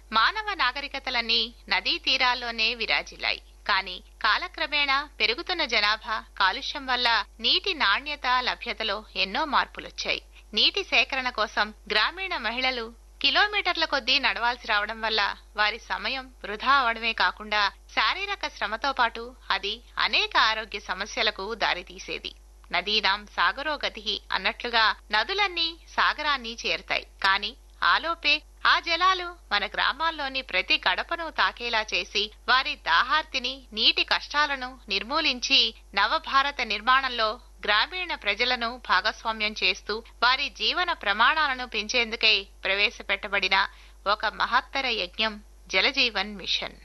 మానవ నాగరికతలన్నీ నదీ తీరాల్లోనే విరాజిల్లాయి కానీ కాలక్రమేణా పెరుగుతున్న జనాభా కాలుష్యం వల్ల నీటి నాణ్యత లభ్యతలో ఎన్నో మార్పులొచ్చాయి నీటి సేకరణ కోసం గ్రామీణ మహిళలు కిలోమీటర్ల కొద్దీ నడవాల్సి రావడం వల్ల వారి సమయం వృధా అవడమే కాకుండా శారీరక శ్రమతో పాటు అది అనేక ఆరోగ్య సమస్యలకు దారితీసేది నదీనాం సాగరో గతి అన్నట్లుగా నదులన్నీ సాగరాన్ని చేరుతాయి కాని ఆలోపే ఆ జలాలు మన గ్రామాల్లోని ప్రతి గడపను తాకేలా చేసి వారి దాహార్తిని నీటి కష్టాలను నిర్మూలించి నవభారత నిర్మాణంలో గ్రామీణ ప్రజలను భాగస్వామ్యం చేస్తూ వారి జీవన ప్రమాణాలను పెంచేందుకై ప్రవేశపెట్టబడిన ఒక మహత్తర యజ్ఞం జలజీవన్ మిషన్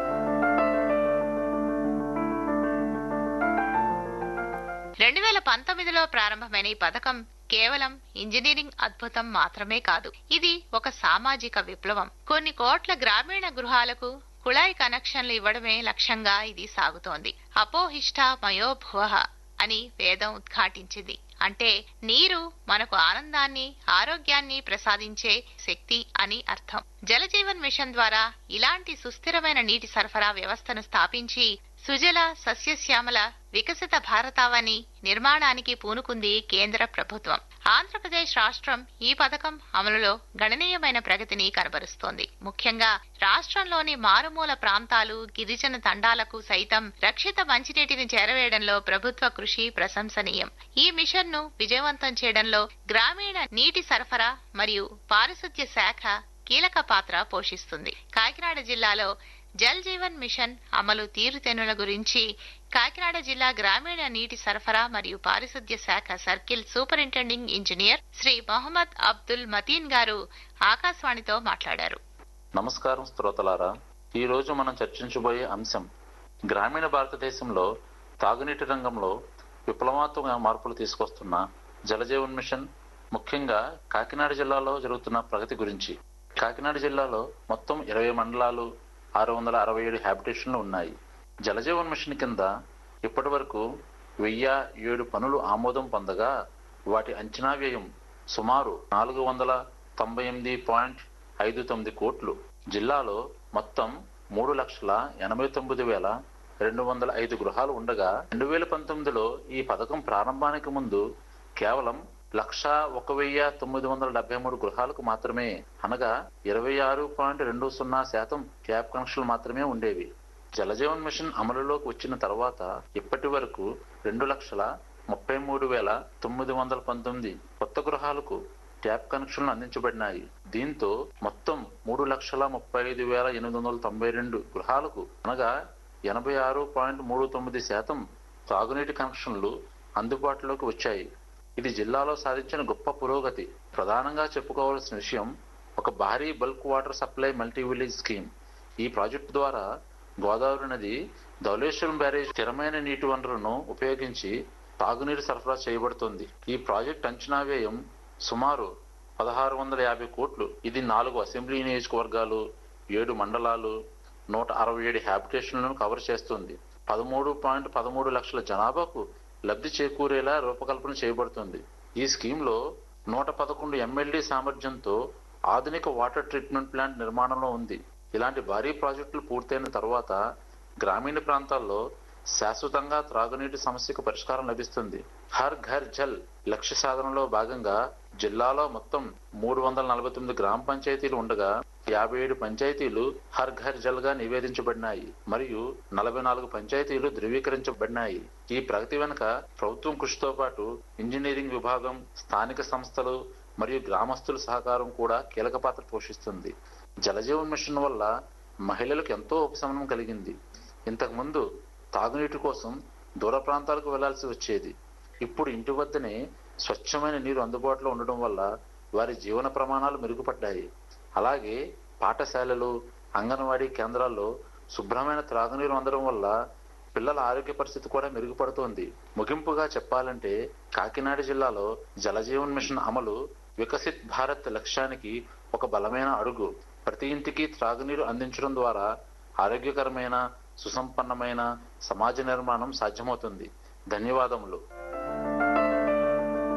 రెండు వేల పంతొమ్మిదిలో ప్రారంభమైన ఈ పథకం కేవలం ఇంజనీరింగ్ అద్భుతం మాత్రమే కాదు ఇది ఒక సామాజిక విప్లవం కొన్ని కోట్ల గ్రామీణ గృహాలకు కుళాయి కనెక్షన్లు ఇవ్వడమే లక్ష్యంగా ఇది సాగుతోంది అపోహిష్ట మయోభువ అని వేదం ఉద్ఘాటించింది అంటే నీరు మనకు ఆనందాన్ని ఆరోగ్యాన్ని ప్రసాదించే శక్తి అని అర్థం జలజీవన్ మిషన్ ద్వారా ఇలాంటి సుస్థిరమైన నీటి సరఫరా వ్యవస్థను స్థాపించి సుజల సస్యశ్యామల వికసిత భారతావని నిర్మాణానికి పూనుకుంది కేంద్ర ప్రభుత్వం ఆంధ్రప్రదేశ్ రాష్ట్రం ఈ పథకం అమలులో గణనీయమైన ప్రగతిని కనబరుస్తోంది ముఖ్యంగా రాష్ట్రంలోని మారుమూల ప్రాంతాలు గిరిజన తండాలకు సైతం రక్షిత మంచినీటిని చేరవేయడంలో ప్రభుత్వ కృషి ప్రశంసనీయం ఈ మిషన్ ను విజయవంతం చేయడంలో గ్రామీణ నీటి సరఫరా మరియు పారిశుద్ధ్య శాఖ కీలక పాత్ర పోషిస్తుంది కాకినాడ జిల్లాలో జల్ జీవన్ మిషన్ అమలు తీరుతెన్నుల గురించి కాకినాడ జిల్లా గ్రామీణ నీటి సరఫరా మరియు పారిశుద్ధ్య శాఖ circle superintending engineer Shri Mohammed Abdul Mateen గారు ఆకాశవాణితో మాట్లాడారు నమస్కారం శ్రోతలారా ఈ రోజు మనం చర్చించబోయే అంశం గ్రామీణ భారతదేశంలో తాగునీటి రంగంలో విప్లవాత్మక మార్పులు తీసుకొస్తున్న జలజీవన్ మిషన్ ముఖ్యంగా కాకినాడ జిల్లాలో జరుగుతున్న ప్రగతి గురించి కాకినాడ జిల్లాలో మొత్తం ఇరవై మండలాలు ఆరు వందల అరవై ఏడు హ్యాబిటేషన్లు ఉన్నాయి జలజీవన్ మిషన్ కింద ఇప్పటి వరకు వెయ్యి ఏడు పనులు ఆమోదం పొందగా వాటి అంచనా వ్యయం సుమారు నాలుగు వందల తొంభై ఎనిమిది పాయింట్ ఐదు తొమ్మిది కోట్లు జిల్లాలో మొత్తం మూడు లక్షల ఎనభై తొమ్మిది వేల రెండు వందల ఐదు గృహాలు ఉండగా రెండు వేల పంతొమ్మిదిలో ఈ పథకం ప్రారంభానికి ముందు కేవలం లక్ష ఒక వెయ్యి తొమ్మిది వందల డెబ్బై మూడు గృహాలకు మాత్రమే అనగా ఇరవై ఆరు పాయింట్ రెండు సున్నా శాతం ట్యాప్ కనెక్షన్లు మాత్రమే ఉండేవి జలజీవన్ మిషన్ అమలులోకి వచ్చిన తర్వాత ఇప్పటి వరకు రెండు లక్షల ముప్పై మూడు వేల తొమ్మిది వందల పంతొమ్మిది కొత్త గృహాలకు ట్యాప్ కనెక్షన్లు అందించబడినాయి దీంతో మొత్తం మూడు లక్షల ముప్పై ఐదు వేల ఎనిమిది వందల తొంభై రెండు గృహాలకు అనగా ఎనభై ఆరు పాయింట్ మూడు తొమ్మిది శాతం తాగునీటి కనెక్షన్లు అందుబాటులోకి వచ్చాయి ఇది జిల్లాలో సాధించిన గొప్ప పురోగతి ప్రధానంగా చెప్పుకోవాల్సిన విషయం ఒక భారీ bulk water supply multi village scheme ఈ ప్రాజెక్టు ద్వారా గోదావరి నది ధవళేశ్వరం బ్యారేజ్ స్థిరమైన నీటి వనరులను ఉపయోగించి తాగునీరు సరఫరా చేయబడుతుంది ఈ ప్రాజెక్ట్ అంచనా వ్యయం సుమారు పదహారు వందల యాభై కోట్లు ఇది నాలుగు అసెంబ్లీ నియోజకవర్గాలు ఏడు మండలాలు నూట అరవై ఏడు హ్యాబిటేషన్లను కవర్ చేస్తుంది పదమూడు పాయింట్ పదమూడు లక్షల జనాభాకు లబ్ధి చేకూరేలా రూపకల్పన చేయబడుతుంది ఈ స్కీమ్లో నూట పదకొండు ఎమ్మెల్యే సామర్థ్యంతో ఆధునిక వాటర్ ట్రీట్మెంట్ ప్లాంట్ నిర్మాణంలో ఉంది ఇలాంటి భారీ ప్రాజెక్టులు పూర్తయిన తర్వాత గ్రామీణ ప్రాంతాల్లో శాశ్వతంగా త్రాగునీటి సమస్యకు పరిష్కారం లభిస్తుంది హర్ ఘర్ జల్ లక్ష్య సాధనలో భాగంగా జిల్లాలో మొత్తం మూడు వందల నలభై తొమ్మిది గ్రామ పంచాయతీలు ఉండగా యాభై ఏడు పంచాయతీలు హర్ ఘర్ జల్ గా నివేదించబడినాయి మరియు నలభై నాలుగు పంచాయతీలు ధృవీకరించబడినాయి ఈ ప్రగతి వెనుక ప్రభుత్వం కృషితో పాటు ఇంజనీరింగ్ విభాగం స్థానిక సంస్థలు మరియు గ్రామస్తుల సహకారం కూడా కీలక పాత్ర పోషిస్తుంది జలజీవన్ మిషన్ వల్ల మహిళలకు ఎంతో ఉపశమనం కలిగింది ఇంతకుముందు తాగునీటి కోసం దూర ప్రాంతాలకు వెళ్లాల్సి వచ్చేది ఇప్పుడు ఇంటి వద్దనే స్వచ్ఛమైన నీరు అందుబాటులో ఉండడం వల్ల వారి జీవన ప్రమాణాలు మెరుగుపడ్డాయి అలాగే పాఠశాలలు అంగన్వాడీ కేంద్రాల్లో శుభ్రమైన త్రాగునీరు అందడం వల్ల పిల్లల ఆరోగ్య పరిస్థితి కూడా మెరుగుపడుతోంది ముగింపుగా చెప్పాలంటే కాకినాడ జిల్లాలో జలజీవన్ మిషన్ అమలు వికసిత్ భారత్ లక్ష్యానికి ఒక బలమైన అడుగు ప్రతి ఇంటికి త్రాగునీరు అందించడం ద్వారా ఆరోగ్యకరమైన సుసంపన్నమైన సమాజ నిర్మాణం సాధ్యమవుతుంది ధన్యవాదములు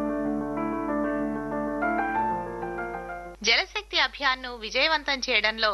జలశక్తి అభియాన్ను విజయవంతం చేయడంలో